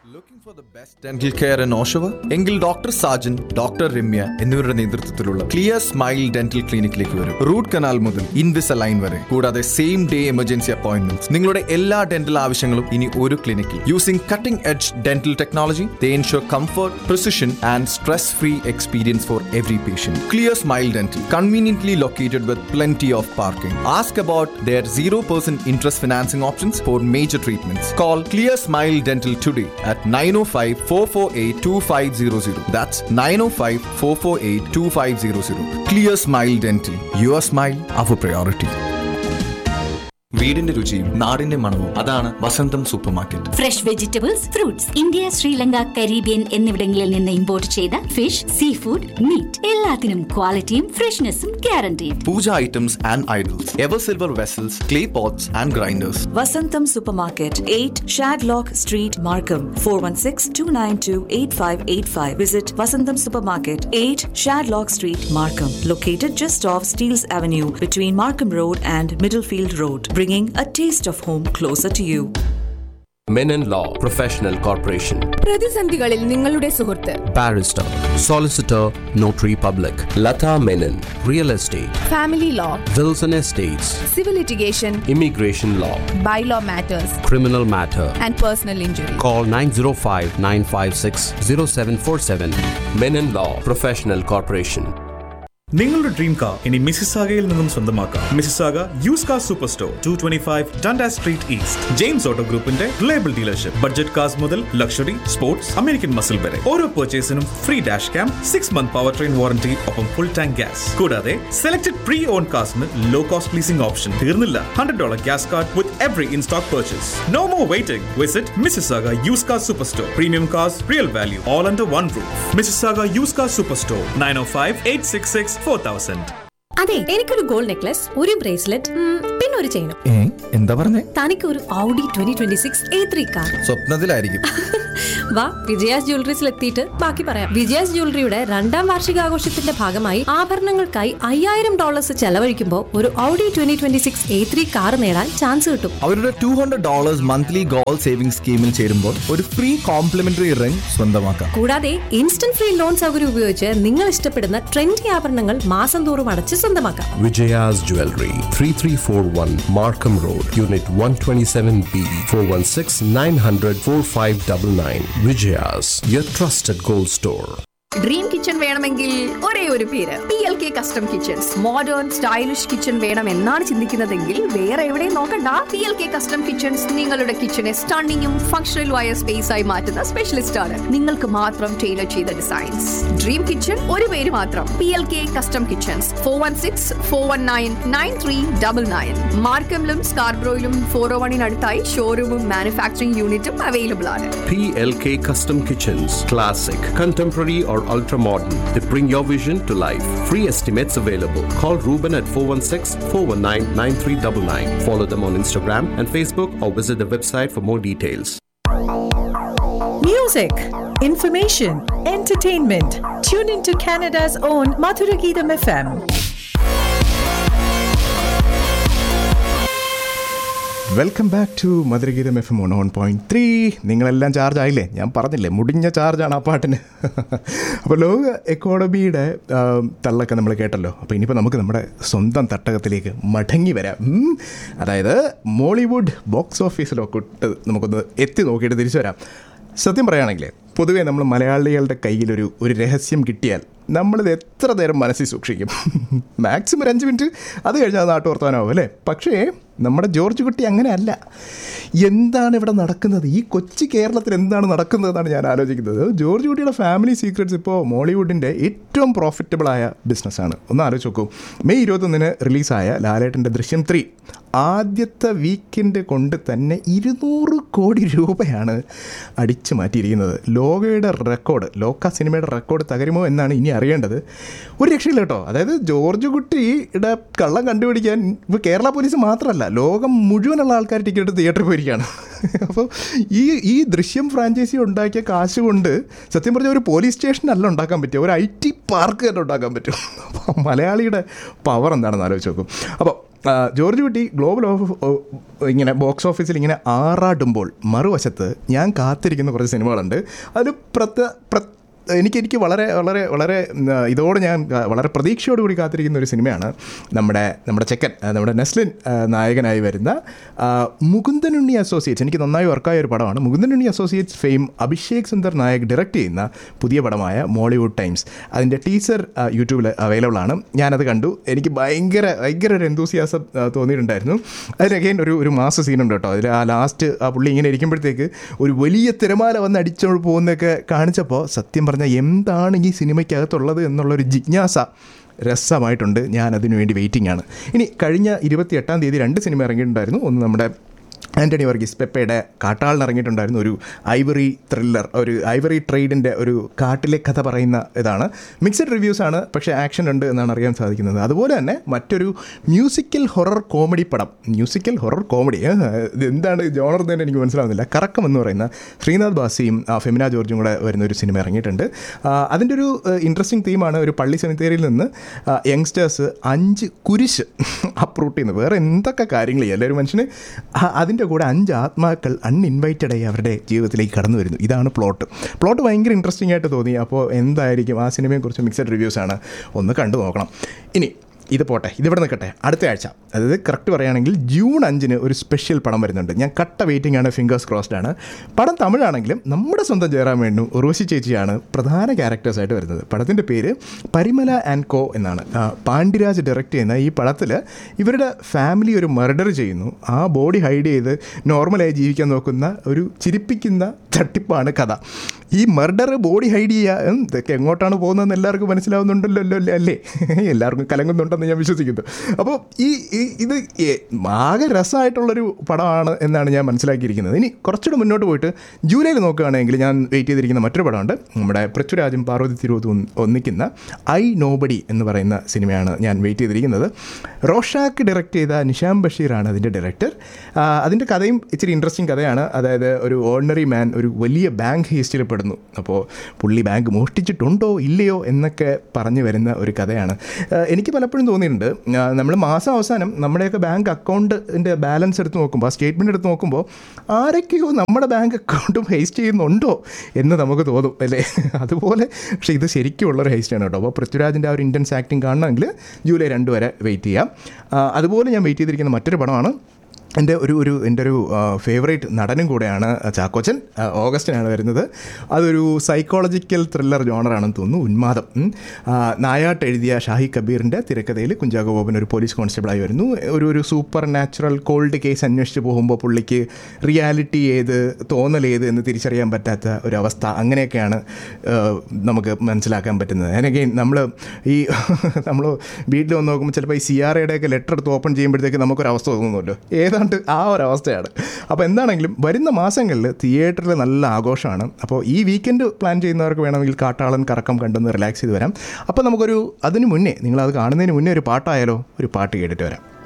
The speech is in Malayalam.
Looking for the best dental care in Oshawa? എങ്കിൽ ഡോക്ടർ സാജൻ ഡോക്ടർ രമ്യ എന്നിവരുടെ നേതൃത്വത്തിലുള്ള ക്ലിയർ സ്മൈൽ ഡെന്റൽ ക്ലിനിക്കിലേക്ക് വരും റൂട്ട് കനാൽ മുതൽ ഇൻവിസ് ലൈൻ വരെ കൂടാതെ സെയിം ഡേ എമർജൻസി അപ്പോയിന്റ്മെന്റ് നിങ്ങളുടെ എല്ലാ ഡെന്റൽ ആവശ്യങ്ങളും ഇനി ഒരു ക്ലിനിക്കിൽ using cutting edge dental technology they ensure comfort precision and stress free experience for every patient clear smile dental conveniently located with plenty of parking. Ask about their 0% interest financing options for major treatments. Call Clear Smile Dental today at 905 448 2500. That's 905 448 2500. Clear Smile Dental. Your smile, our priority. വീടിന്റെ രുചിയും നാടിന്റെ മണവും അതാണ് Vasantham supermarket fresh vegetables fruits India Sri Lanka Caribbean എന്നിവിടങ്ങളിൽ നിന്ന് ഇമ്പോർട്ട് ചെയ്ത ഫിഷ് സീ ഫുഡ് മീറ്റ് എല്ലാത്തിനും ക്വാളിറ്റിയും ഫ്രഷ്നെസ്സും ഗ്യാരണ്ടിയും pooja items and idols ever silver vessels clay pots and grinders Vasantam Supermarket, 8 Shadlock Street, Markham, 416-292-8585. Visit Vasantam Supermarket, 8 Shadlock Street, Markham. Located just off Steeles Avenue between Markham Road and Middlefield Road. Bringing a taste of home closer to you. Menon Law Professional Corporation. പ്രതിസന്ധികളിൽ നിങ്ങളുടെ സുഹൃത്ത് Barrister, Solicitor, Notary Public. Lata Menon. Real Estate. Family law Wilson Estates. Civil litigation Immigration Law. Bylaw matters Criminal Matter. And personal injury Call 905 956 0747. Menon Law Professional Corporation. നിങ്ങളുടെ ഡ്രീം കാർ ഇനി മിസിസാഗയിൽ നിന്നും സ്വന്തമാക്കാം Mississauga used car superstore two twenty five Dundas street east James auto ഗ്രൂപ്പിന്റെ റിലയബിൾ ഡീലർഷിപ്പ് ബഡ്ജറ്റ് കാർസ് മുതൽ ലക്ഷറി സ്പോർട്സ് അമേരിക്കൻ മസിൽ വരെ ഓരോ പർച്ചേസിനും free dash cam six month powertrain warranty ഒപ്പം ഫുൾ ടാങ്ക് ഗ്യാസ് കൂടാതെ സെലക്ടഡ് പ്രീ ഓൺ കാർസിന് ലോ കോസ്റ്റ് ലീസിംഗ് ഓപ്ഷൻ തീർന്നില്ല hundred dollar gas card with every in stock purchase no more waiting visit Mississauga used car superstore premium cars real value all under one roof Mississauga used car superstore nine O five eight six six four thousand അതെ എനിക്കൊരു ഗോൾഡ് നെക്ലസ് ഒരു ബ്രേസ്ലെറ്റ് പിന്നെ ഒരു ചെയിനും ഏ എന്താ പറഞ്ഞേ തനിക്ക് ഒരു Audi twenty twenty six A three car സ്വപ്നത്തിലായിരിക്കും വാ വിജയാസ് ജ്വല്ലറീസിൽ എത്തിയിട്ട് ബാക്കി പറയാം വിജയാസ് ജ്വല്ലറിയുടെ രണ്ടാം വാർഷികാഘോഷത്തിന്റെ ഭാഗമായി ആഭരണങ്ങൾക്കായി അയ്യായിരം ഡോളേഴ്സ് ചെലവഴിക്കുമ്പോൾ ഒരു Audi twenty twenty six A three car നേടാൻ ചാൻസ് കിട്ടും അവരുടെ two hundred dollars monthly goal saving സ്കീമിൽ ചേരുമ്പോൾ ഒരു ഫ്രീ കോംപ്ലിമെന്ററി റിംഗ് സ്വന്തമാക്കാം കൂടാതെ ഇൻസ്റ്റന്റ് ഫ്രീ ലോൺ സൗകര്യം ഉപയോഗിച്ച് നിങ്ങൾ ഇഷ്ടപ്പെടുന്ന ട്രെൻഡി ആഭരണങ്ങൾ മാസം തോറും അടച്ച് സ്വന്തമാക്കാം Vijaya's Jewelry, 3341 Markham Road, Unit 127B, 416 900 4599. Vijaya's, your trusted gold store. Dream kitchen വേണമെങ്കിൽ ഒരേ ഒരു പേര് P L K custom kitchens modern stylish kitchen വേണം എന്നാണ് ചിന്തിക്കുന്നതെങ്കിൽ വേറെ എവിടെയും നോക്കണ്ട P L K custom kitchens നിങ്ങളുടെ കിച്ചണെ സ്റ്റണ്ണിങ്ങും ഫംഗ്ഷണലുമായ സ്പേസ് ആയി മാറ്റുന്ന സ്പെഷ്യലിസ്റ്റ് ആണ് നിങ്ങൾക്ക് മാത്രം ടൈലർ ചെയ്ത ഡിസൈൻസ് ഡ്രീം കിച്ചൺ ഒരു പേര് മാത്രം P L K custom kitchens four one six four one nine nine three double nine മാർക്കമിലും സ്കാർബ്രോയിലും ഫോർ ഓ വണ്ണിനടുത്തായി ഷോറൂമും മാനുഫാക്ചറിംഗ് യൂണിറ്റും അവൈലബിൾ ആണ് PLK Custom Kitchens, classic, contemporary, or ultra modern. They bring your vision to life. Free estimates available. Call Ruben at 416 419 9399. Follow them on Instagram and Facebook or visit the website for more details. Music, information, entertainment. Tune into Canada's own Madhuragidam FM. Welcome back to Madhurageetham F M one one point three നിങ്ങളെല്ലാം ചാർജ് ആയില്ലേ ഞാൻ പറഞ്ഞില്ലേ മുടിഞ്ഞ ചാർജാണ് ആ പാട്ടിന് അപ്പോൾ ലോക എക്കോണമിയുടെ ആ, തള്ളൊക്കെ നമ്മൾ കേട്ടല്ലോ അപ്പോൾ ഇനിയിപ്പോൾ നമുക്ക് നമ്മുടെ സ്വന്തം തട്ടകത്തിലേക്ക് മടങ്ങി വരാം ഉം. അതായത് മോളിവുഡ് ബോക്സ് ഓഫീസിലൊക്കെ ഇട്ട് നമുക്കൊന്ന് എത്തി നോക്കിയിട്ട് തിരിച്ചു വരാം സത്യം പറയുകയാണെങ്കിൽ പൊതുവേ നമ്മൾ മലയാളികളുടെ കയ്യിലൊരു ഒരു രഹസ്യം കിട്ടിയാൽ നമ്മളിത് എത്ര നേരം മനസ്സിൽ സൂക്ഷിക്കും മാക്സിമം ഒരു അഞ്ച് മിനിറ്റ് അത് കഴിഞ്ഞാൽ നാട്ടു വർത്താനാവും അല്ലേ പക്ഷേ നമ്മുടെ ജോർജ് കുട്ടി അങ്ങനെയല്ല എന്താണ് ഇവിടെ നടക്കുന്നത് ഈ കൊച്ചു കേരളത്തിൽ എന്താണ് നടക്കുന്നതെന്നാണ് ഞാൻ ആലോചിക്കുന്നത് ജോർജ് കുട്ടിയുടെ ഫാമിലി സീക്രട്സ് ഇപ്പോൾ മോളിവുഡിൻ്റെ ഏറ്റവും പ്രോഫിറ്റബിളായ ബിസിനസ്സാണ് ഒന്ന് ആലോചിച്ച് നോക്കൂ മെയ് ഇരുപത്തൊന്നിന് റിലീസായ ലാലേട്ടൻ്റെ ദൃശ്യം ത്രീ ആദ്യത്തെ വീക്കെൻഡ് കൊണ്ട് തന്നെ ഇരുന്നൂറ് കോടി രൂപയാണ് അടിച്ചു മാറ്റിയിരിക്കുന്നത് ലോകയുടെ റെക്കോർഡ് ലോക സിനിമയുടെ റെക്കോർഡ് തകരുമോ എന്നാണ് ഇനി അറിയേണ്ടത് ഒരു രക്ഷയില്ല കേട്ടോ അതായത് ജോർജ് കുട്ടിയുടെ കള്ളം കണ്ടുപിടിക്കാൻ ഇപ്പോൾ കേരള പോലീസ് മാത്രമല്ല ലോകം മുഴുവനുള്ള ആൾക്കാർ ടിക്കറ്റ് എടുത്ത് തിയേറ്ററിൽ പോയിരിക്കുകയാണ് അപ്പോൾ ഈ ഈ ദൃശ്യം ഫ്രാഞ്ചൈസി ഉണ്ടാക്കിയ കാശ് കൊണ്ട് സത്യം പറഞ്ഞാൽ ഒരു പോലീസ് സ്റ്റേഷൻ അല്ല ഉണ്ടാക്കാൻ പറ്റുക ഒരു ഐ ടി പാർക്ക് തന്നെ ഉണ്ടാക്കാൻ പറ്റും അപ്പോൾ മലയാളിയുടെ പവർ എന്താണെന്ന് ആലോചിച്ച് നോക്കും അപ്പോൾ ആ, ജോർജ് കുട്ടി ഗ്ലോബൽ ഓഫ് ഓ- ഇങ്ങനെ ബോക്സ് ഓഫീസിൽ ഇങ്ങനെ ആറാടുമ്പോൾ മറുവശത്ത് ഞാൻ കാത്തിരിക്കുന്ന കുറച്ച് സിനിമകളുണ്ട് അതിൽ പ്രത്യ പ്ര എനിക്ക് എനിക്ക് വളരെ വളരെ വളരെ ഉം, ആ, ഇതോടെ ഞാൻ ആ, വളരെ പ്രതീക്ഷയോടുകൂടി കാത്തിരിക്കുന്ന ഒരു സിനിമയാണ് നമ്മുടെ നമ്മുടെ ചെക്കൻ ആ, നമ്മുടെ നെസ്ലിൻ ആ, നായകനായി വരുന്ന ആ, മുകുന്ദനുണ്ണി അസോസിയേറ്റ്സ് എനിക്ക് നന്നായി വർക്കായ ഒരു പടമാണ് Mukundanunni associates fame Abhishek Sundar Nayak direct ചെയ്യുന്ന പുതിയ പടമായ മോളിവുഡ് ടൈംസ് അതിൻ്റെ ടീസർ യൂട്യൂബിൽ അവൈലബിൾ ആണ് ഞാനത് കണ്ടു എനിക്ക് ഭയങ്കര ഭയങ്കര ഒരു എന്തൂസിയാസം തോന്നിയിട്ടുണ്ടായിരുന്നു അതിൽ അഗൈൻ ഒരു ഒരു മാസ സീനുണ്ട് കേട്ടോ അതിൽ ആ ലാസ്റ്റ് ആ പുള്ളി ഇങ്ങനെ ഇരിക്കുമ്പോഴത്തേക്ക് ഒരു വലിയ തിരമാല വന്ന് അടിച്ചോണ്ട് പോകുന്നതൊക്കെ കാണിച്ചപ്പോൾ സത്യം പറഞ്ഞാൽ എന്താണ് ഈ സിനിമയ്ക്കകത്തുള്ളത് എന്നുള്ളൊരു ജിജ്ഞാസ രസമായിട്ടുണ്ട് ഞാൻ അതിനു വേണ്ടി വെയിറ്റിംഗ് ആണ് ഇനി കഴിഞ്ഞ ഇരുപത്തി എട്ടാം തീയതി രണ്ട് സിനിമ ഇറങ്ങിയിട്ടുണ്ടായിരുന്നു ഒന്ന് നമ്മുടെ ആൻ്റണി വർഗീസ് പെപ്പയുടെ കാട്ടാളിന് ഇറങ്ങിയിട്ടുണ്ടായിരുന്നു ഒരു ഐവറി ത്രില്ലർ ഒരു ഐവറി ട്രേഡിൻ്റെ ഒരു കാട്ടിലെ കഥ പറയുന്ന ഇതാണ് മിക്സഡ് റിവ്യൂസ് ആണ് പക്ഷേ ആക്ഷൻ ഉണ്ട് എന്നാണ് അറിയാൻ സാധിക്കുന്നത് അതുപോലെ തന്നെ മറ്റൊരു മ്യൂസിക്കൽ ഹൊറർ കോമഡി പടം മ്യൂസിക്കൽ ഹൊറർ കോമഡി ഇത് എന്താണ് ജോണർ തന്നെ എനിക്ക് മനസ്സിലാവുന്നില്ല കറക്കം എന്ന് പറയുന്ന ശ്രീനാഥ് ബാസിയും ആ, ഫെമിന ജോർജും കൂടെ വരുന്ന ഒരു സിനിമ ഇറങ്ങിയിട്ടുണ്ട് ആ, അതിൻ്റെ ഒരു ഇൻട്രസ്റ്റിംഗ് തീമാണ് ഒരു പള്ളി സെമിത്തേരിയിൽ നിന്ന് യങ്സ്റ്റേഴ്സ് അഞ്ച് കുരിശ് അപ്രൂട്ട് ചെയ്യുന്നത് വേറെ എന്തൊക്കെ കാര്യങ്ങൾ ചെയ്യാം ഒരു മനുഷ്യന് ആ- അതിൻ്റെ കൂടെ അഞ്ച് ആത്മാക്കൾ അൺഇൻവൈറ്റഡ് ആയി അവരുടെ ജീവിതത്തിലേക്ക് കടന്നു വരുന്നു ഇതാണ് പ്ലോട്ട് പ്ലോട്ട് ഭയങ്കര ഇൻട്രസ്റ്റിംഗ് ആയിട്ട് തോന്നി അപ്പോൾ എന്തായിരിക്കും ആ സിനിമയെക്കുറിച്ച് മിക്സഡ് റിവ്യൂസാണ് ഒന്ന് കണ്ടു നോക്കണം ഇനി ഇത് പോട്ടെ ഇതിവിടെ നിൽക്കട്ടെ അടുത്ത ആഴ്ച അതായത് കറക്റ്റ് പറയുകയാണെങ്കിൽ ജൂൺ അഞ്ചിന് ഒരു സ്പെഷ്യൽ പടം വരുന്നുണ്ട് ഞാൻ കട്ട വെയിറ്റിംഗ് ആണ് ഫിംഗേഴ്സ് ക്രോസ്ഡ് ആണ് പടം തമിഴാണെങ്കിലും നമ്മുടെ സ്വന്തം ജയറാം വേണു ഉർവശി ചേച്ചിയാണ് പ്രധാന ക്യാരക്ടേഴ്സായിട്ട് വരുന്നത് പടത്തിൻ്റെ പേര് പരിമല ആൻഡ് കോ എന്നാണ് ആ, പാണ്ഡിരാജ് ഡയറക്റ്റ് ചെയ്യുന്ന ഈ പടത്തിൽ ഇവരുടെ ഫാമിലി ഒരു മർഡർ ചെയ്യുന്നു ആ ബോഡി ഹൈഡ് ചെയ്ത് നോർമലായി ജീവിക്കാൻ നോക്കുന്ന ഒരു ചിരിപ്പിക്കുന്ന തട്ടിപ്പാണ് കഥ ഈ മർഡർ ബോഡി ഹൈഡ് ചെയ്യുക ഉം, ഇതൊക്കെ എങ്ങോട്ടാണ് പോകുന്നതെന്ന് എല്ലാവർക്കും മനസ്സിലാവുന്നുണ്ടല്ലോ അല്ലേ അല്ലേ എല്ലാവർക്കും കലങ്ങുന്നുണ്ടെന്ന് ഞാൻ വിശ്വസിക്കുന്നു അപ്പോൾ ഈ ഈ- ഇത് ഏ- ആകെ രസമായിട്ടുള്ളൊരു പടമാണ് എന്നാണ് ഞാൻ മനസ്സിലാക്കിയിരിക്കുന്നത് ഇനി കുറച്ചുകൂടെ മുന്നോട്ട് പോയിട്ട് ജൂലൈയിൽ നോക്കുകയാണെങ്കിൽ ഞാൻ വെയിറ്റ് ചെയ്തിരിക്കുന്ന മറ്റൊരു പടമുണ്ട് നമ്മുടെ പൃഥ്വിരാജും പാർവതി തിരുവോത്തും ഒന്നിക്കുന്ന ഐ നോബഡി എന്ന് പറയുന്ന സിനിമയാണ് ഞാൻ വെയിറ്റ് ചെയ്തിരിക്കുന്നത് റോഷാക്ക് ഡയറക്റ്റ് ചെയ്ത നിഷാം ബഷീറാണ് അതിൻ്റെ ഡയറക്ടർ അതിൻ്റെ കഥയും ഇച്ചിരി ഇൻട്രസ്റ്റിംഗ് കഥയാണ് അതായത് ഒരു ഓർഡിനറി മാൻ ഒരു വലിയ ബാങ്ക് ഹീസ്റ്റിൽ പെടുന്നു അപ്പോൾ പുള്ളി ബാങ്ക് മോഷ്ടിച്ചിട്ടുണ്ടോ ഇല്ലയോ എന്നൊക്കെ പറഞ്ഞു വരുന്ന ഒരു കഥയാണ് ആ, എനിക്ക് പലപ്പോഴും തോന്നിയിട്ടുണ്ട് നമ്മൾ മാസം അവസാനം നമ്മുടെയൊക്കെ ബാങ്ക് അക്കൗണ്ടിൻ്റെ ബാലൻസ് എടുത്ത് നോക്കുമ്പോൾ ആ സ്റ്റേറ്റ്മെൻറ്റ് എടുത്ത് നോക്കുമ്പോൾ ആരൊക്കെയോ നമ്മുടെ ബാങ്ക് അക്കൗണ്ടും ഹേസ്റ്റ് ചെയ്യുന്നുണ്ടോ എന്ന് നമുക്ക് തോന്നും അല്ലേ അതുപോലെ പക്ഷേ ഇത് ശരിക്കുള്ളൊരു ഹേസ്റ്റാണ് കേട്ടോ അപ്പോൾ പൃഥ്വിരാജിൻ്റെ ആ ഒരു ഇൻറ്റൻസ് ആക്ടിങ് കാണണമെങ്കിൽ ജൂലൈ രണ്ട് വരെ വെയിറ്റ് ചെയ്യാം ആ, അതുപോലെ ഞാൻ വെയിറ്റ് ചെയ്തിരിക്കുന്ന മറ്റൊരു പടമാണ് എൻ്റെ ഒരു ഒരു എൻ്റെ ഒരു ഫേവറേറ്റ് നടനും കൂടെയാണ് ചാക്കോച്ചൻ ആ, ഓഗസ്റ്റിനാണ് വരുന്നത് അതൊരു സൈക്കോളജിക്കൽ ത്രില്ലർ ജോണറാണെന്ന് തോന്നുന്നു ഉന്മാദം ഉം. ആ, നായാട്ട് എഴുതിയ ഷാഹി കബീറിൻ്റെ തിരക്കഥയിൽ കുഞ്ചാക്കോ ബോബൻ ഒരു പോലീസ് കോൺസ്റ്റബിളായി വരുന്നു ഒരു ഒരു സൂപ്പർ നാച്ചുറൽ കോൾഡ് കേസ് അന്വേഷിച്ച് പോകുമ്പോൾ പുള്ളിക്ക് റിയാലിറ്റി ഏത് തോന്നൽ ഏത് എന്ന് തിരിച്ചറിയാൻ പറ്റാത്ത ഒരു അവസ്ഥ അങ്ങനെയൊക്കെയാണ് ആ, നമുക്ക് മനസ്സിലാക്കാൻ പറ്റുന്നത് അതിനൊക്കെ നമ്മൾ ഈ നമ്മൾ വീട്ടിൽ വന്ന് നോക്കുമ്പോൾ ചിലപ്പോൾ ഈ സി ആർ ഒക്കെ ലെറ്റർ എടുത്ത് ഓപ്പൺ ചെയ്യുമ്പോഴത്തേക്ക് നമുക്കൊരു അവസ്ഥ തോന്നുമല്ലോ ഏതാണ്ട് ആ ഒരു അവസ്ഥയാണ് അപ്പോൾ എന്താണെങ്കിലും വരുന്ന മാസങ്ങളിൽ തിയേറ്ററിൽ നല്ല ആഘോഷമാണ് അപ്പോൾ ഈ വീക്കെൻഡ് പ്ലാൻ ചെയ്യുന്നവർക്ക് വേണമെങ്കിൽ കാട്ടാളൻ കറക്കം കണ്ടെന്ന് റിലാക്സ് ചെയ്ത് വരാം അപ്പോൾ നമുക്കൊരു അതിന് മുന്നേ നിങ്ങൾ അത് കാണുന്നതിന് മുന്നേ ഒരു പാട്ടായാലോ ഒരു പാട്ട് കേട്ടിട്ട് വരാം